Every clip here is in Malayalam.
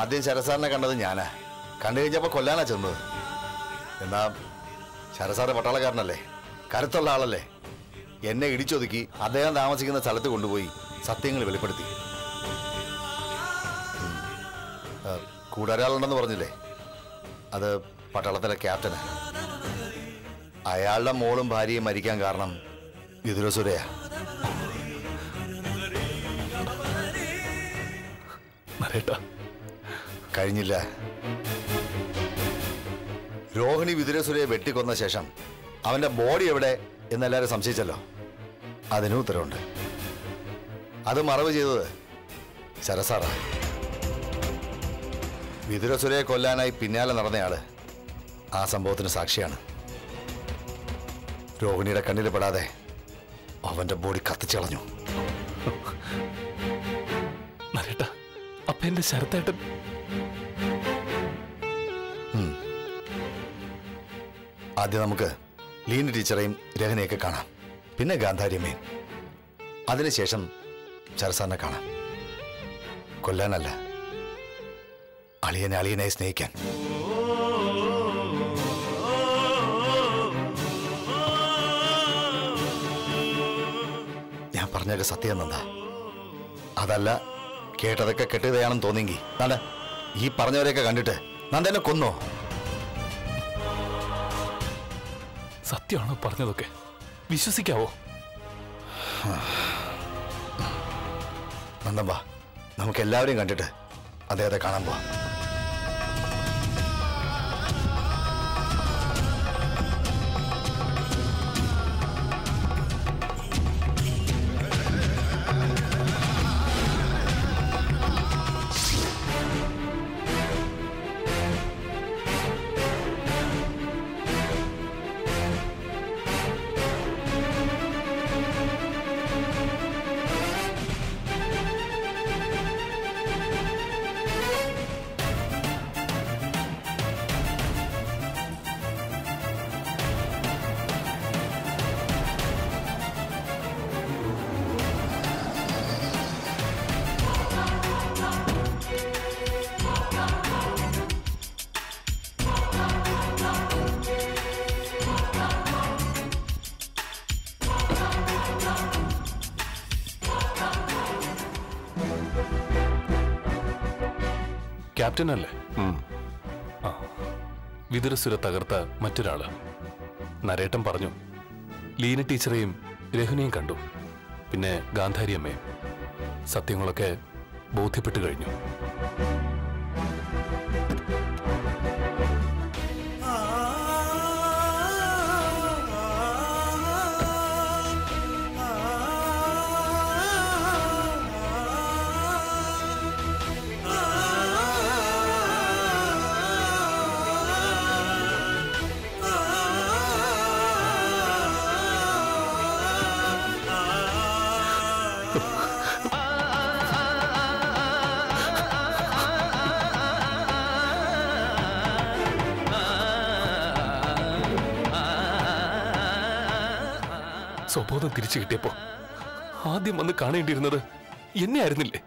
ആദ്യം ശരസാറിനെ കണ്ടത് ഞാനാ കണ്ടു കഴിഞ്ഞപ്പോ കൊല്ലാനാ ചെന്നത് എന്നാ ശരസാറ് പട്ടാളക്കാരനല്ലേ കരുത്തുള്ള ആളല്ലേ എന്നെ ഇടിച്ചൊതുക്കി അദ്ദേഹം താമസിക്കുന്ന സ്ഥലത്ത് കൊണ്ടുപോയി സത്യങ്ങൾ വെളിപ്പെടുത്തി ഉം. ആ, കൂടെ ഒരാളുണ്ടെന്ന് പറഞ്ഞില്ലേ അത് പട്ടാളത്തിലെ ക്യാപ്റ്റന് അയാളുടെ മോളും ഭാര്യയും മരിക്കാൻ കാരണം വിതുരസുരയാ നരേട്ടാ കഴിഞ്ഞില്ല രോഹിണി വിതുരസുരയെ വെട്ടിക്കൊന്ന ശേഷം അവന്റെ ബോഡി എവിടെ എന്നെല്ലാവരും സംശയിച്ചല്ലോ അതിനും ഉത്തരവുണ്ട് അത് മറവ് ചെയ്തത് ശരസാറാ വിതുരസുരയെ കൊല്ലാനായി പിന്നാലെ നടന്നയാള് ആ സംഭവത്തിന് സാക്ഷിയാണ് രോഹിണിയുടെ കണ്ണിൽ പെടാതെ അവന്റെ ബോഡി കത്തിച്ചു കളഞ്ഞു നരേട്ടാ അപ്പൊ എന്റെ ശരത്തേട്ടൻ ആദ്യം നമുക്ക് ലീന ടീച്ചറെയും രഹനയൊക്കെ കാണാം പിന്നെ ഗാന്ധാരിയമ്മയും അതിനുശേഷം ചരസാറിനെ കാണാം കൊല്ലാനല്ല അളിയനെ അളിയനായി സ്നേഹിക്കാൻ ഞാൻ പറഞ്ഞൊക്കെ സത്യം നന്ദ അതല്ല കേട്ടതൊക്കെ കെട്ടുകയാണെന്ന് തോന്നിയെങ്കിൽ നന്ദ ഈ പറഞ്ഞവരെയൊക്കെ കണ്ടിട്ട് നന്ദനെ കൊന്നോ സത്യമാണോ പറഞ്ഞതൊക്കെ വിശ്വസിക്കാവോ നന്ദൻ വാ നമുക്ക് എല്ലാവരെയും കണ്ടിട്ട് അദ്ദേഹത്തെ കാണാൻ പോവാം ക്യാപ്റ്റൻ അല്ലേ ആ വിതുരസുര തകർത്ത മറ്റൊരാള് നരേട്ടൻ പറഞ്ഞു ലീന ടീച്ചറെയും രഹുനെയും കണ്ടു പിന്നെ ഗാന്ധാരി അമ്മയും സത്യങ്ങളൊക്കെ ബോധ്യപ്പെട്ടു കഴിഞ്ഞു സ്വബോധം തിരിച്ചു കിട്ടിയപ്പോ ആദ്യം വന്ന് കാണേണ്ടിയിരുന്നത് എന്നെ ആയിരുന്നില്ലേ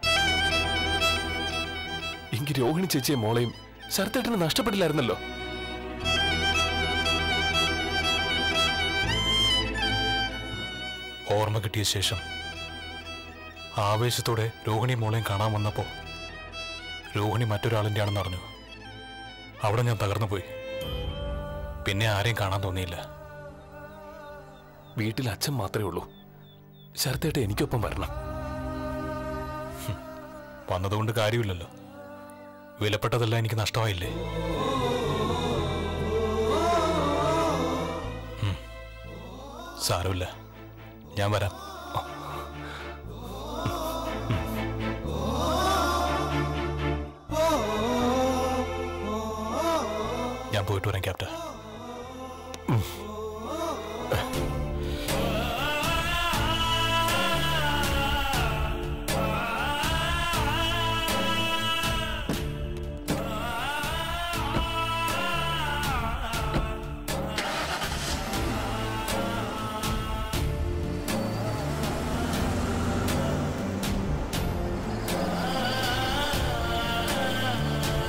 എങ്കിൽ രോഹിണി ചേച്ചിയെ മോളെയും ശരത്തേട്ടന് നഷ്ടപ്പെട്ടില്ലായിരുന്നല്ലോ ഓർമ്മ കിട്ടിയ ശേഷം ആവേശത്തോടെ രോഹിണി മോളെയും കാണാൻ വന്നപ്പോൾ രോഹിണി മറ്റൊരാളിൻ്റെ ആണെന്ന് അറിഞ്ഞു അവിടെ ഞാൻ തകർന്നു പോയി പിന്നെ ആരെയും കാണാൻ തോന്നിയില്ല വീട്ടിൽ അച്ഛൻ മാത്രമേ ഉള്ളൂ ശരത്തേട്ട എനിക്കൊപ്പം വരണം വന്നതുകൊണ്ട് കാര്യമില്ലല്ലോ വിലപ്പെട്ടതെല്ലാം എനിക്ക് നഷ്ടമായില്ലേ ഉം. സാരമില്ല ഞാൻ വരാം ഞാൻ പോയിട്ട് വരാം ക്യാപ്റ്റൻ ആ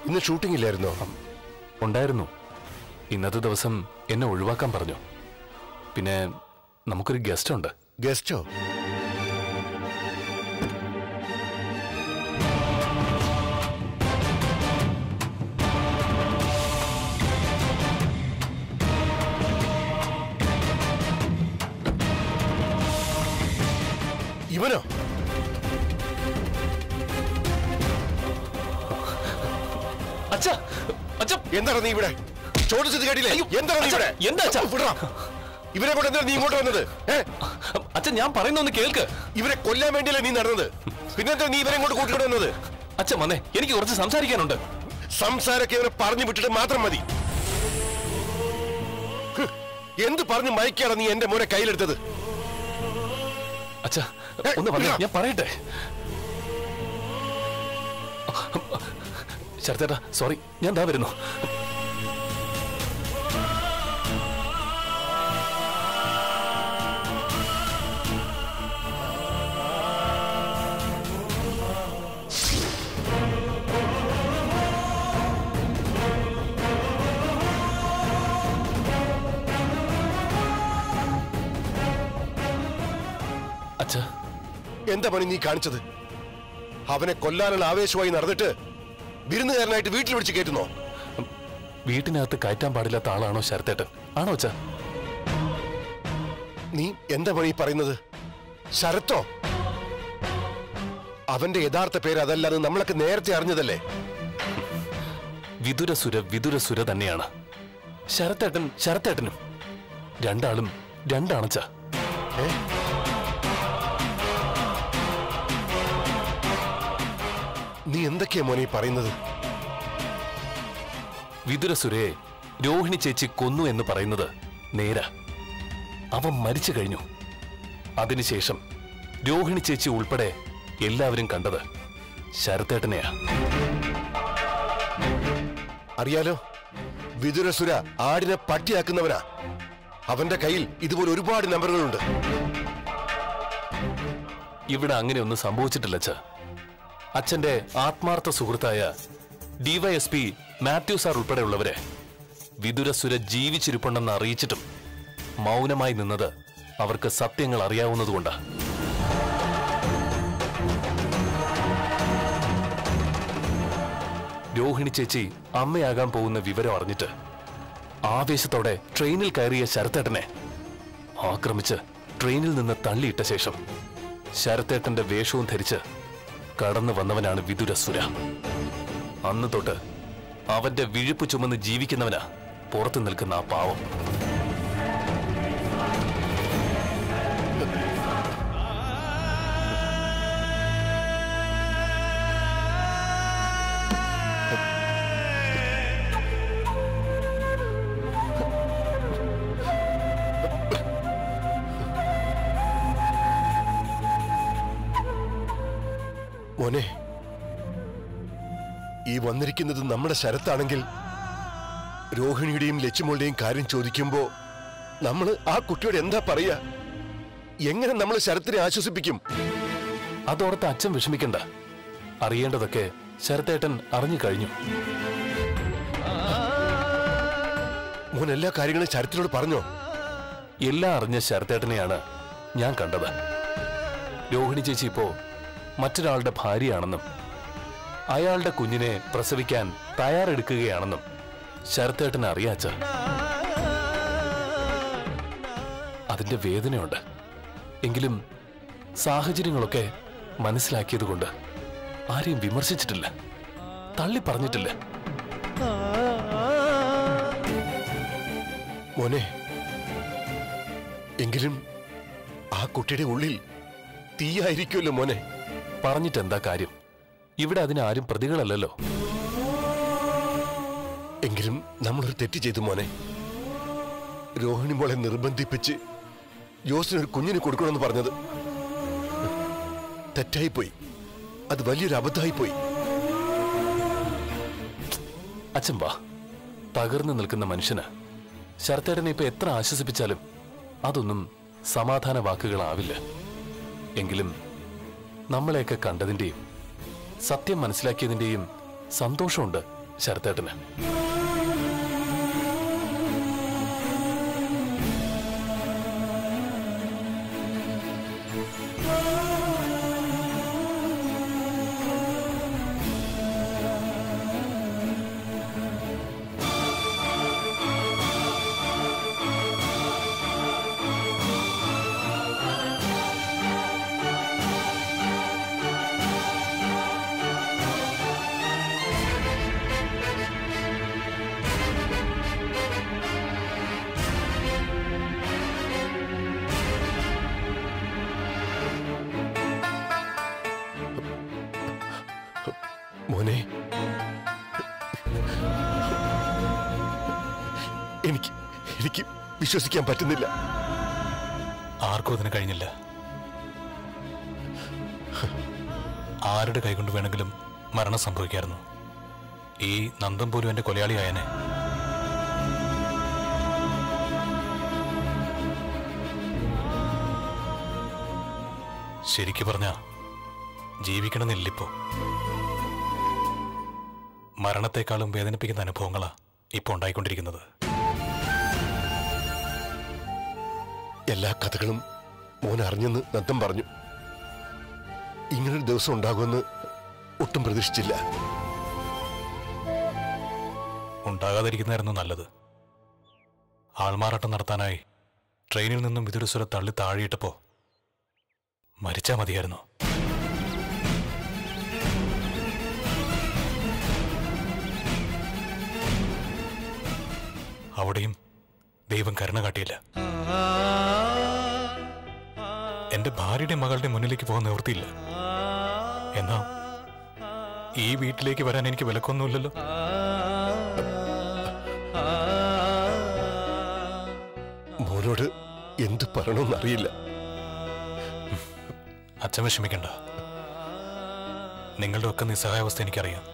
ഇന്ന് ഷൂട്ടിംഗ് ഇല്ലായിരുന്നോ ഉണ്ടായിരുന്നു ഇന്നത്തെ ദിവസം എന്നെ ഒഴിവാക്കാൻ പറഞ്ഞു പിന്നെ നമുക്കൊരു ഗസ്റ്റ് ഉണ്ട് ഗസ്റ്റോ ഇവനോ അച്ഛ അച്ഛ എന്താണ് നീ ഇവിടെ ചോദിച്ചത് കേട്ടില്ലേ എന്താണ് നീ ഇവിടെ എന്താ അച്ഛാ? വിടറാ. ഇവരെ കൊണ്ട് എന്താണ് നീ ഇങ്ങോട്ട് വന്നത് ഏ അച്ഛൻ ഞാൻ പറയുന്ന ഒന്ന് കേൾക്ക് ഇവരെ കൊല്ലാൻ വേണ്ടിയല്ലേ നീ നടന്നത് പിന്നെന്താ നീ ഇവരെ ഇങ്ങോട്ട് കൂട്ടിക്കൊണ്ട് വന്നത് അച്ഛൻ വന്നേ എനിക്ക് കുറച്ച് സംസാരിക്കാനുണ്ട് സംസാരമൊക്കെ ഇവരെ പറഞ്ഞു വിട്ടിട്ട് മാത്രം മതി ഹ്, എന്ത് പറഞ്ഞ് മയക്കാണ് നീ എന്റെ മോനെ കയ്യിലെടുത്തത് അച്ഛ ഒന്ന് വന്നേ ഞാൻ പറയട്ടെ ശരത്തേട്ടാ സോറി ഞാൻ ദാ വരുന്നു അച്ഛ എന്താ പണി നീ കാണിച്ചത് അവനെ കൊല്ലാനുള്ള ആവേശമായി നടന്നിട്ട് വിരുന്നുകാരനായിട്ട് വീട്ടിൽ വിളിച്ച് കയറ്റുന്നോ വീട്ടിനകത്ത് കയറ്റാൻ പാടില്ലാത്ത ആളാണോ ശരത്തേട്ടൻ ആണോ അച്ഛ നീ എന്താ പണി ഈ പറയുന്നത് ശരത്തോ അവന്റെ യഥാർത്ഥ പേര് അതല്ലാതെ നമ്മളൊക്കെ നേരത്തെ അറിഞ്ഞതല്ലേ വിതുരസുര വിതുരസുര തന്നെയാണ് ശരത്തേട്ടൻ ശരത്തേട്ടനും രണ്ടാളും രണ്ടാണച്ച ഏ? നീ എന്തൊക്കെയാ മോനെ ഈ പറയുന്നത് വിതുരസുരയെ രോഹിണി ചേച്ചി കൊന്നു എന്ന് പറയുന്നത് നേരാ അവൻ മരിച്ചു കഴിഞ്ഞു അതിനുശേഷം രോഹിണി ചേച്ചി ഉൾപ്പെടെ എല്ലാവരും കണ്ടത് ശരത്തേട്ടനെയാ അറിയാലോ വിതുരസുര ആടിനെ പട്ടിയാക്കുന്നവനാ അവന്റെ കയ്യിൽ ഇതുപോലെ ഒരുപാട് നമ്പറുകളുണ്ട് ഇവിടെ അങ്ങനെയൊന്നും സംഭവിച്ചിട്ടില്ല അച്ഛ അച്ഛന്റെ ആത്മാർത്ഥ സുഹൃത്തായ ഡിവൈഎസ്പി മാത്യു സാർ ഉൾപ്പെടെയുള്ളവരെ വിതുരസുര ജീവിച്ചിരിപ്പുണ്ടെന്ന് അറിയിച്ചിട്ടും മൗനമായി നിന്നത് അവർക്ക് സത്യങ്ങൾ അറിയാവുന്നതുകൊണ്ടാ രോഹിണി ചേച്ചി അമ്മയാകാൻ പോകുന്ന വിവരം അറിഞ്ഞിട്ട് ആവേശത്തോടെ ട്രെയിനിൽ കയറിയ ശരത്തേട്ടനെ ആക്രമിച്ച് ട്രെയിനിൽ നിന്ന് തള്ളിയിട്ട ശേഷം ശരത്തേട്ടന്റെ വേഷവും ധരിച്ച് കടന്നു വന്നവനാണ് വിതുരസുര അന്ന് തൊട്ട് അവന്റെ വിഴുപ്പ് ചുമന്ന് ജീവിക്കുന്നവനാ പുറത്തു നിൽക്കുന്ന ആ പാവം മോനെ ഈ വന്നിരിക്കുന്നത് നമ്മുടെ ശരത്താണെങ്കിൽ രോഹിണിയുടെയും ലച്ചുമോളുടെയും കാര്യം ചോദിക്കുമ്പോ നമ്മൾ ആ കുട്ടിയോട് എന്താ പറയാ എങ്ങനെ നമ്മൾ ശരത്തിനെ ആശ്വസിപ്പിക്കും അതോർത്ത് അച്ഛൻ വിഷമിക്കണ്ട അറിയേണ്ടതൊക്കെ ശരത്തേട്ടൻ അറിഞ്ഞു കഴിഞ്ഞു മോൻ എല്ലാ കാര്യങ്ങളും ശരത്തിനോട് പറഞ്ഞോ എല്ലാം അറിഞ്ഞ ശരത്തേട്ടനെയാണ് ഞാൻ കണ്ടത് രോഹിണി ചേച്ചി ഇപ്പോ മറ്റൊരാളുടെ ഭാര്യയാണെന്നും അയാളുടെ കുഞ്ഞിനെ പ്രസവിക്കാൻ തയ്യാറെടുക്കുകയാണെന്നും ശരത്തേട്ടന് അറിയാച്ച അതിന്റെ വേദനയുണ്ട് എങ്കിലും സാഹചര്യങ്ങളൊക്കെ മനസ്സിലാക്കിയതുകൊണ്ട് ആരെയും വിമർശിച്ചിട്ടില്ല തള്ളി പറഞ്ഞിട്ടില്ല മോനെ എങ്കിലും ആ കുട്ടിയുടെ ഉള്ളിൽ തീയായിരിക്കുമല്ലോ മോനെ പറഞ്ഞിട്ട് എന്താ കാര്യം ഇവിടെ അതിനാരും പ്രതികളല്ലല്ലോ എങ്കിലും നമ്മളൊരു തെറ്റ് ചെയ്തു മോനെ രോഹിണി മോളെ നിർബന്ധിപ്പിച്ച് ജോസിനൊരു കുഞ്ഞിന് കൊടുക്കണമെന്ന് പറഞ്ഞത് തെറ്റായിപ്പോയി അത് വലിയൊരു അബദ്ധമായിപ്പോയി അച്ഛൻ വാ തകർന്നു നിൽക്കുന്ന മനുഷ്യന് ശരത്തേടനെ ഇപ്പൊ എത്ര ആശ്വസിപ്പിച്ചാലും അതൊന്നും സമാധാന വാക്കുകളാവില്ല എങ്കിലും നമ്മളെയൊക്കെ കണ്ടതിന്റെയും സത്യം മനസ്സിലാക്കിയതിന്റെയും സന്തോഷമുണ്ട് ശരത്തേട്ടന് മോനെ എനിക്ക് എനിക്ക് വിശ്വസിക്കാൻ പറ്റുന്നില്ല ആർക്കും അതിന് കഴിഞ്ഞില്ല ആരുടെ കൈകൊണ്ട് വേണമെങ്കിലും മരണം സംഭവിക്കായിരുന്നു ഈ നന്ദം പോലും എന്റെ കൊലയാളിയായനെ ശരിക്കു പറഞ്ഞ ജീവിക്കണമെന്നില്ലിപ്പോ മരണത്തെക്കാളും വേദനിപ്പിക്കുന്ന അനുഭവങ്ങളാ ഇപ്പൊ ഉണ്ടായിക്കൊണ്ടിരിക്കുന്നത് എല്ലാ കഥകളും മോൻ അറിഞ്ഞെന്ന് നന്ദൻ പറഞ്ഞു ഇങ്ങനൊരു ദിവസം ഉണ്ടാകുമെന്ന് ഒട്ടും പ്രതീക്ഷിച്ചില്ല ഉണ്ടാകാതിരിക്കുന്നതായിരുന്നു നല്ലത് ആൾമാറാട്ടം നടത്താനായി ട്രെയിനിൽ നിന്നും വിതുരസുര തള്ളി താഴെയിട്ടപ്പോ മരിച്ചാ മതിയായിരുന്നു അവിടെയും ദൈവം കരുണ കാട്ടിയില്ല എന്റെ ഭാര്യയുടെ മകളുടെ മുന്നിലേക്ക് പോകാൻ നിവൃത്തിയില്ല എന്നാ ഈ വീട്ടിലേക്ക് വരാൻ എനിക്ക് വിലക്കൊന്നുമില്ലല്ലോ മോനോട് എന്ത് പറയണമെന്നറിയില്ല അച്ഛൻ വിഷമിക്കണ്ട നിങ്ങളുടെ ഒക്കെ നിസ്സഹായാവസ്ഥ എനിക്കറിയാം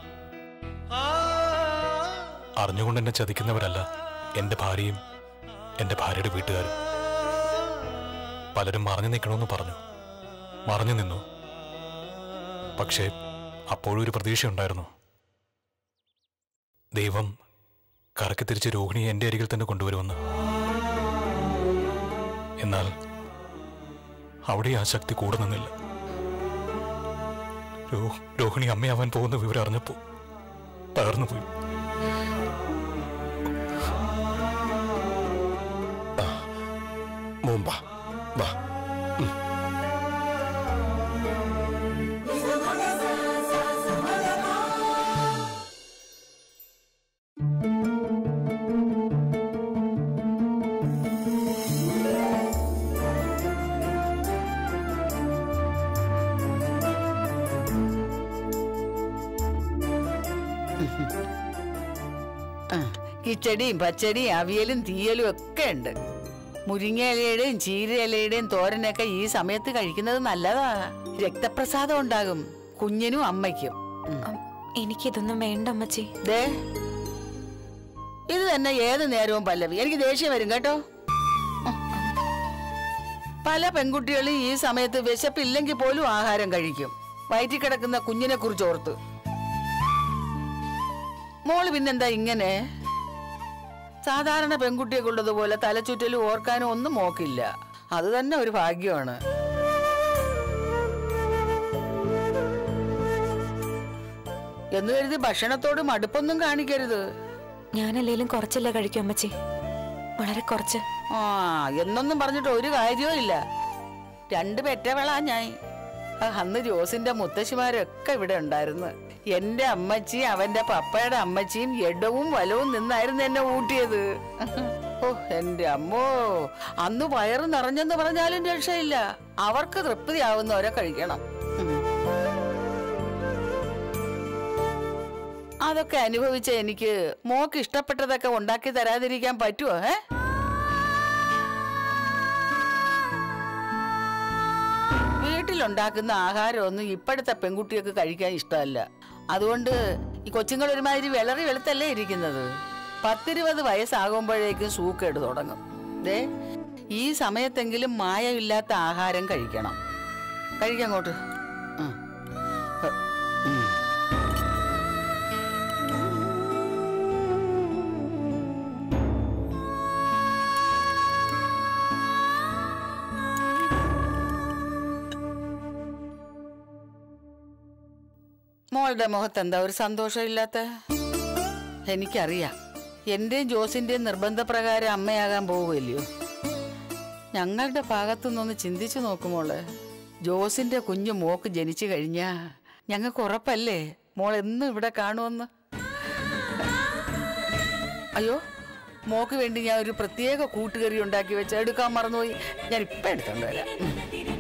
അറിഞ്ഞുകൊണ്ട് എന്നെ ചതിക്കുന്നവരല്ല എന്റെ ഭാര്യയും എന്റെ ഭാര്യയുടെ വീട്ടുകാരും പലരും മറഞ്ഞു നിൽക്കണമെന്ന് പറഞ്ഞു മറഞ്ഞു നിന്നു പക്ഷേ അപ്പോഴും ഒരു പ്രതീക്ഷയുണ്ടായിരുന്നു ദൈവം കറക്കി തിരിച്ച് രോഹിണിയെ എന്റെ അരികിൽ തന്നെ കൊണ്ടുവരുമെന്ന് എന്നാൽ അവിടെ ആ ശക്തി കൂടെ നിന്നില്ല രോ- രോഹിണി അമ്മയാവാൻ പോകുന്ന വിവരം അറിഞ്ഞപ്പോ തകർന്നു പോയി മോൻ വാ വാ കിച്ചടിയും പച്ചടിയും അവിയലും തീയലും ഒക്കെ ഉണ്ട് മുരിങ്ങ ഇലയുടെയും ചീര ഇലയുടെയും തോരനൊക്കെ ഈ സമയത്ത് കഴിക്കുന്നത് നല്ലതാ രക്തപ്രസാദം ഉണ്ടാകും കുഞ്ഞിനും അമ്മയ്ക്കും ഉം. അം, എനിക്കിതൊന്നും വേണ്ട അമ്മച്ചി ദേ ഇത് തന്നെ ഏത് നേരവും പല്ലവി എനിക്ക് ദേഷ്യം വരും കേട്ടോ ഉം. പല പെൺകുട്ടികളും ഈ സമയത്ത് വിശപ്പില്ലെങ്കിൽ പോലും ആഹാരം കഴിക്കും വയറ്റിൽ കിടക്കുന്ന കുഞ്ഞിനെ കുറിച്ച് ഓർത്ത് മോള് പിന്നെന്താ ഇങ്ങനെ സാധാരണ പെൺകുട്ടിയൊക്കെ തലച്ചുറ്റലും ഓർക്കാനും ഒന്നും മോക്കില്ല അത് തന്നെ ഒരു ഭാഗ്യമാണ് എന്ന് കരുതി ഭക്ഷണത്തോട് മടുപ്പൊന്നും കാണിക്കരുത് ഞാനല്ലേലും കുറച്ചല്ലേ കഴിക്കും അമ്മച്ചി വളരെ കുറച്ച് ആ എന്നൊന്നും പറഞ്ഞിട്ട് ഒരു കാര്യവും ഇല്ല രണ്ട് പെറ്റവളാ ഞാൻ ആ, അന്ന് ജോസിന്റെ മുത്തശ്ശിമാരൊക്കെ ഇവിടെ ഉണ്ടായിരുന്നു എന്റെ അമ്മച്ചി അവന്റെ പപ്പയുടെ അമ്മച്ചിയും എടവും വലവും നിന്നായിരുന്നു എന്നെ ഊട്ടിയത് ഓ എന്റെ അമ്മോ അന്ന് വയറ് നിറഞ്ഞെന്ന് പറഞ്ഞാലും രക്ഷയില്ല അവർക്ക് തൃപ്തിയാവുന്നവരെ കഴിക്കണം ഉം. അതൊക്കെ അനുഭവിച്ച എനിക്ക് മോക്ക് ഇഷ്ടപ്പെട്ടതൊക്കെ ഉണ്ടാക്കി തരാതിരിക്കാൻ പറ്റുമോ ഏ വീട്ടിലുണ്ടാക്കുന്ന ആഹാരമൊന്നും ഇപ്പോഴത്തെ പെൺകുട്ടികൾക്ക് കഴിക്കാൻ ഇഷ്ടമല്ല അതുകൊണ്ട് ഈ കൊച്ചുങ്ങൾ ഒരുമാതിരി വിളറി വെളുത്തല്ലേ ഇരിക്കുന്നത് പത്തിരുപത് വയസ്സാകുമ്പോഴേക്കും സൂക്കേട് തുടങ്ങും ദേ ഈ സമയത്തെങ്കിലും മായമില്ലാത്ത ആഹാരം കഴിക്കണം കഴിക്കങ്ങോട്ട് ഉം. ഉം. മോളുടെ മുഖത്ത് എന്താ ഒരു സന്തോഷമില്ലാത്ത എനിക്കറിയാം എന്റെയും ജോസിന്റെയും നിർബന്ധപ്രകാരം അമ്മയാകാൻ പോവുമല്ലയോ ഞങ്ങളുടെ ഭാഗത്തുനിന്നൊന്ന് ചിന്തിച്ചു നോക്കുമോള് ജോസിന്റെ കുഞ്ഞു മോക്ക് ജനിച്ചു കഴിഞ്ഞാ ഞങ്ങൾക്ക് ഉറപ്പല്ലേ മോൾ എന്നും ഇവിടെ കാണുമെന്ന് അയ്യോ മോക്ക് വേണ്ടി ഞാൻ ഒരു പ്രത്യേക കൂട്ടുകറി ഉണ്ടാക്കി വെച്ച് എടുക്കാൻ മറന്നുപോയി ഞാൻ ഇപ്പം എടുത്തോണ്ട് വരാം ഉം.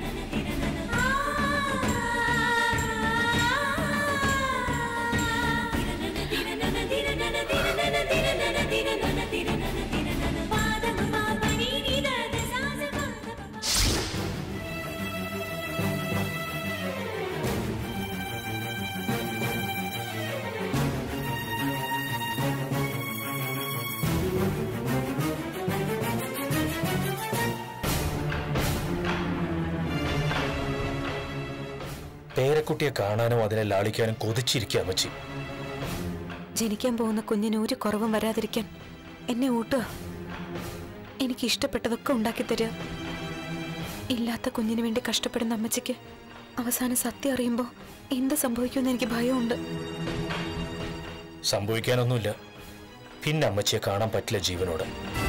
പേരക്കുട്ടിയെ കാണാനും അതിനെ ലാളിക്കാനും കൊതിച്ചിരിക്കുക അമ്മച്ചി ജനിക്കാൻ പോകുന്ന കുഞ്ഞിന് ഒരു കുറവും വരാതിരിക്കാൻ എന്നെ ഊട്ടുക എനിക്ക് ഇഷ്ടപ്പെട്ടതൊക്കെ ഉണ്ടാക്കി തരിക ഇല്ലാത്ത കുഞ്ഞിന് വേണ്ടി കഷ്ടപ്പെടുന്ന അമ്മച്ചിക്ക് അവസാനം സത്യം അറിയുമ്പോൾ എന്ത് സംഭവിക്കുമെന്ന് എനിക്ക് ഭയമുണ്ട് സംഭവിക്കാനൊന്നുമില്ല പിന്നെ അമ്മച്ചിയെ കാണാൻ പറ്റില്ല ജീവനോട്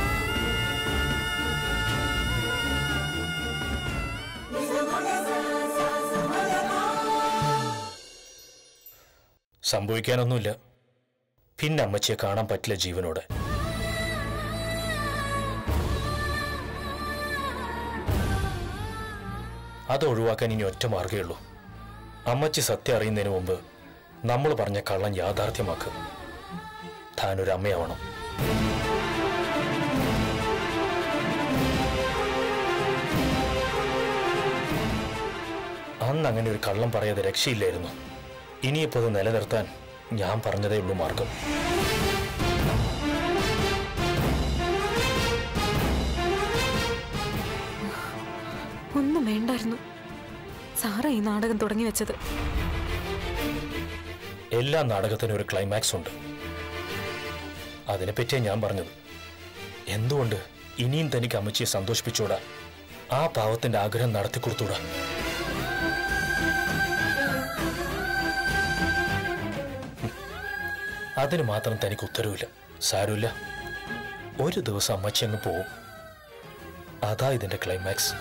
സംഭവിക്കാനൊന്നുമില്ല പിന്നെ അമ്മച്ചിയെ കാണാൻ പറ്റില്ല ജീവനോട് അത് ഒഴിവാക്കാൻ ഇനി ഒറ്റ മാർഗേ ഉള്ളൂ അമ്മച്ചി സത്യം അറിയുന്നതിന് മുമ്പ് നമ്മൾ പറഞ്ഞ കള്ളം യാഥാർത്ഥ്യമാക്കുക താനൊരു അമ്മയാവണം അന്ന് അങ്ങനെ ഒരു കള്ളം പറയാതെ രക്ഷയില്ലായിരുന്നു ഇനിയിപ്പോൾ അത് നിലനിർത്താൻ ഞാൻ പറഞ്ഞതേ ഉള്ളൂ മാർഗം ഒന്നും വേണ്ടായിരുന്നു സാറ ഈ നാടകം തുടങ്ങി വെച്ചത് എല്ലാ നാടകത്തിനും ഒരു ക്ലൈമാക്സ് ഉണ്ട് അതിനെപ്പറ്റിയാ ഞാൻ പറഞ്ഞത് എന്തുകൊണ്ട് ഇനിയും തനിക്ക് അമ്മച്ചിയെ സന്തോഷിപ്പിച്ചൂടാ ആ പാവത്തിന്റെ ആഗ്രഹം നടത്തിക്കൊടുത്തൂടാ ഹും. അതിന് മാത്രം തനിക്ക് ഉത്തരവില്ല സാരമില്ല ഒരു ദിവസം അമ്മച്ചി അങ്ങ് പോവും അതാ ഇതിന്റെ ക്ലൈമാക്സ്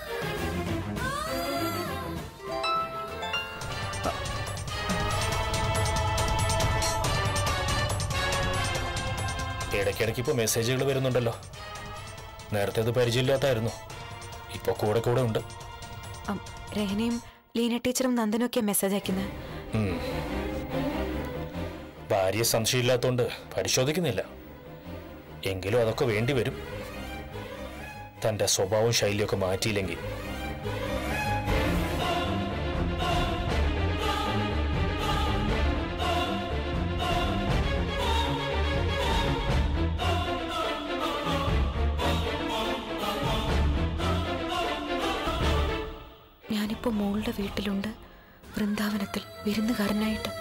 ഇടയ്ക്കിടയ്ക്ക് ഇപ്പോൾ മെസ്സേജുകൾ വരുന്നുണ്ടല്ലോ നേരത്തെ അത് പരിചയമില്ലാത്തായിരുന്നു ഇപ്പോൾ കൂടെ കൂടെ ഉണ്ട് അം, രഹനയും ലീന ടീച്ചറും നന്ദനും ഒക്കെ മെസ്സേജ് അയക്കുന്നത് ഭാര്യ സംശയമില്ലാത്തോണ്ട് പരിശോധിക്കുന്നില്ല എങ്കിലും അതൊക്കെ വേണ്ടി വരും തന്റെ സ്വഭാവവും ശൈലിയൊക്കെ മാറ്റിയില്ലെങ്കിൽ ഞാനിപ്പോ മോളുടെ വീട്ടിലുണ്ട് വൃന്ദാവനത്തിൽ വിരുന്നുകാരനായിട്ട്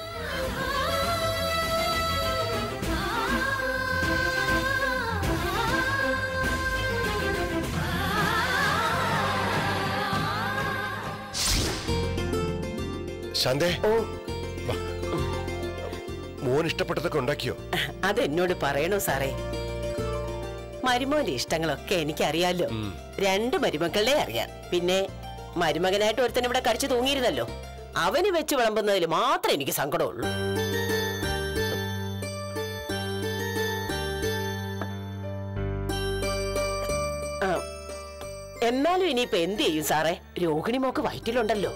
ശാന്തേ വാ. മോൻ ഇഷ്ടപ്പെട്ടതൊക്കെ ഉണ്ടാക്കിയോ അതെന്നോട് പറയണോ സാറേ മരുമോന്റെ ഇഷ്ടങ്ങളൊക്കെ എനിക്കറിയാലോ രണ്ട് മരുമക്കളെ അറിയാം പിന്നെ മരുമകനായിട്ട് ഒരുത്തൻ ഇവിടെ കടിച്ചു തൂങ്ങിയിരുന്നല്ലോ അവന് വെച്ച് വിളമ്പുന്നതിൽ മാത്രമേ എനിക്ക് സങ്കടമുള്ളൂ ആ, എന്നാലും ഇനിയിപ്പോ എന്ത് ചെയ്യും സാറേ രോഹിണി മോക്ക് വയറ്റിലുണ്ടല്ലോ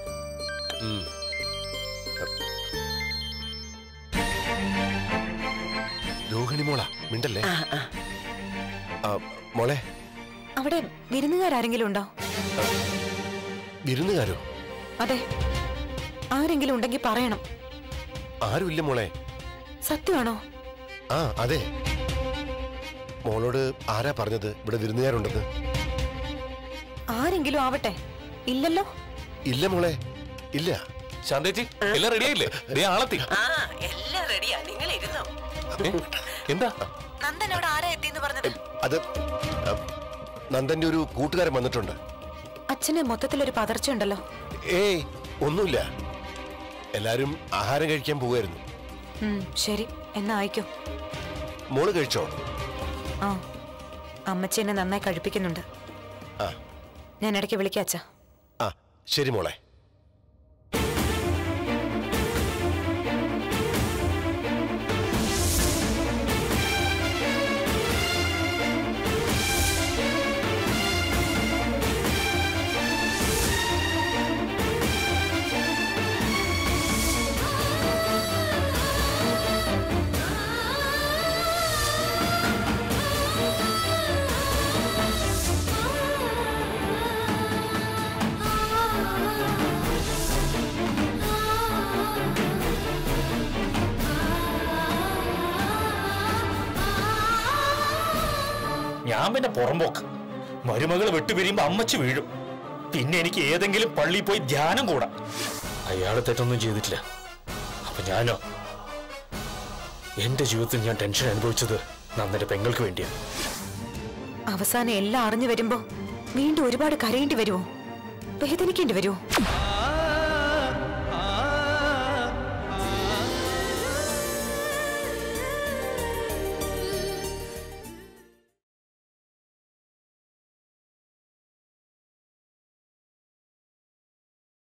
രോഹിണി മോളാ മിണ്ടല്ലേ ആ ആ ആ, മോളെ അവിടെ വിരുന്നുകാരെങ്കിലും ഉണ്ടോ വിരുന്നുകാരോ അതെ ആരെങ്കിലും ഉണ്ടെങ്കിൽ പറയണം ആരുമില്ല മോളെ സത്യമാണോ ആ അതെ മോളോട് ആരാ പറഞ്ഞത് ഇവിടെ വിരുന്നുകാരുണ്ടെന്ന് ആരെങ്കിലും ആവട്ടെ ഇല്ലല്ലോ ഇല്ല മോളെ ഇല്ല ശാന്തേച്ചി എല്ലാം റെഡിയായില്ലേ ദേ ആളെത്തി ആ എല്ലാം റെഡിയാ നിങ്ങൾ ഇരുന്നോ ഏ, എന്താ നന്ദൻ അവിടെ ആരാ എത്തിയെന്ന് പറഞ്ഞത് അത് ആ, നന്ദന്റെ ഒരു കൂട്ടുകാരൻ വന്നിട്ടുണ്ട് അച്ഛന് മൊത്തത്തിലൊരു പതർച്ച ഉണ്ടല്ലോ ഏയ് ഒന്നുമില്ല എല്ലാരും ആഹാരം കഴിക്കാൻ പോവായിരുന്നു ഉം, ശരി എന്നാ അയക്കോ മോള് കഴിച്ചോ ആ അമ്മച്ചി എന്നെ നന്നായി കഴിപ്പിക്കുന്നുണ്ട് ആ ഞാൻ ഇടയ്ക്ക് വിളിക്കാം അച്ഛാ ആ ശരി മോളെ ഞാൻ പിന്നെ പുറമ്പോക്ക് മരുമകൾ വിട്ടുപിരിയുമ്പോ അമ്മച്ച് വീഴും പിന്നെ എനിക്ക് ഏതെങ്കിലും പള്ളിയിൽ പോയി ധ്യാനം കൂടാ അയാൾ തെറ്റൊന്നും ചെയ്തിട്ടില്ല അപ്പൊ ഞാനോ എന്റെ ജീവിതത്തിൽ ഞാൻ ടെൻഷൻ അനുഭവിച്ചത് നന്ദന്റെ പെങ്ങൾക്ക് വേണ്ടിയാണ് അവസാനം എല്ലാം അറിഞ്ഞു വരുമ്പോ വീണ്ടും ഒരുപാട് കരയേണ്ടി വരുമോ വേദനിക്കേണ്ടി വരുമോ